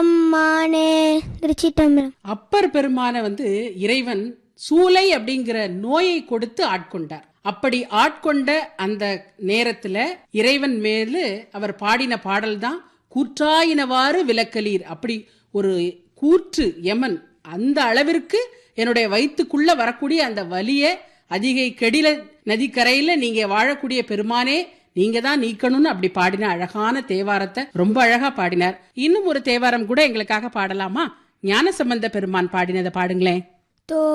அம்மானே திருச்சிட்டம்பரம் அப்பர் பெருமான வந்து இறைவன் சூலை அப்படிங்கிற நோயை கொடுத்து ஆட்கொண்டார் அப்படி ஆட்கொண்ட அந்த நேரத்துல இறைவன் மேலு அவர் பாடின பாடல் தான் கூற்றாயினவாறு விலக்கலீர் அப்படி ஒரு கூற்று யமன் அந்த அளவிற்கு என்னுடைய வயிற்றுக்குள்ள வரக்கூடிய அந்த வலிய அதிகை கெடில நதிக்கரையில நீங்க வாழக்கூடிய பெருமானே நீங்க தான் நீக்கணும்னு அப்படி பாடின அழகான தேவாரத்தை ரொம்ப அழகா பாடினார் இன்னும் ஒரு தேவாரம் கூட எங்களுக்காக பாடலாமா ஞானசம்பந்த பெருமான் பாடினதை பாடுங்களேன் தோ